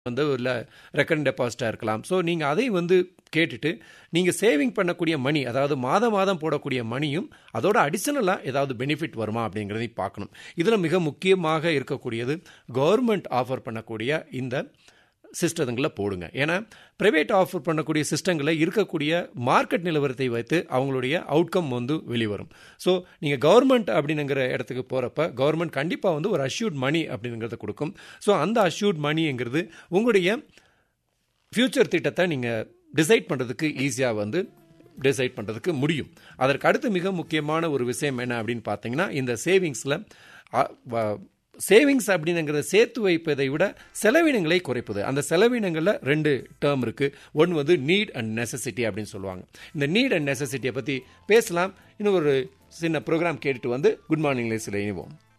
வந்து இல்லை ரெக்கரண்ட் டெபாசிட்டாக இருக்கலாம் ஸோ நீங்கள் அதை வந்து கேட்டுட்டு நீங்கள் சேவிங் பண்ணக்கூடிய மணி அதாவது மாதம் மாதம் போடக்கூடிய மணியும் அதோட அடிஷனலாக ஏதாவது பெனிஃபிட் வருமா அப்படிங்கிறதையும் பார்க்கணும் இதில் மிக முக்கியமாக இருக்கக்கூடியது கவர்மெண்ட் ஆஃபர் பண்ணக்கூடிய இந்த சிஸ்டங்களில் போடுங்க ஏன்னா ப்ரைவேட் ஆஃபர் பண்ணக்கூடிய சிஸ்டங்களில் இருக்கக்கூடிய மார்க்கெட் நிலவரத்தை வைத்து அவங்களுடைய அவுட்கம் வந்து வெளிவரும் ஸோ நீங்கள் கவர்மெண்ட் அப்படிங்கிற இடத்துக்கு போகிறப்ப கவர்மெண்ட் கண்டிப்பாக வந்து ஒரு அஷ்யூர்ட் மணி அப்படிங்கிறத கொடுக்கும் ஸோ அந்த அஷ்யூர்ட் மணிங்கிறது உங்களுடைய ஃப்யூச்சர் திட்டத்தை நீங்கள் டிசைட் பண்ணுறதுக்கு ஈஸியாக வந்து டிசைட் பண்ணுறதுக்கு முடியும் அதற்கு அடுத்து மிக முக்கியமான ஒரு விஷயம் என்ன அப்படின்னு பார்த்தீங்கன்னா இந்த சேவிங்ஸில் சேவிங்ஸ் அப்படிங்கிறத சேர்த்து வைப்பதை விட செலவினங்களை குறைப்பது அந்த செலவினங்களில் ரெண்டு டேர்ம் இருக்குது ஒன்று வந்து நீட் அண்ட் நெசசிட்டி அப்படின்னு சொல்லுவாங்க இந்த நீட் அண்ட் நெசசிட்டியை பற்றி பேசலாம் இன்னும் ஒரு சின்ன ப்ரோக்ராம் கேட்டுட்டு வந்து குட் மார்னிங் லேஸில் இணைவோம்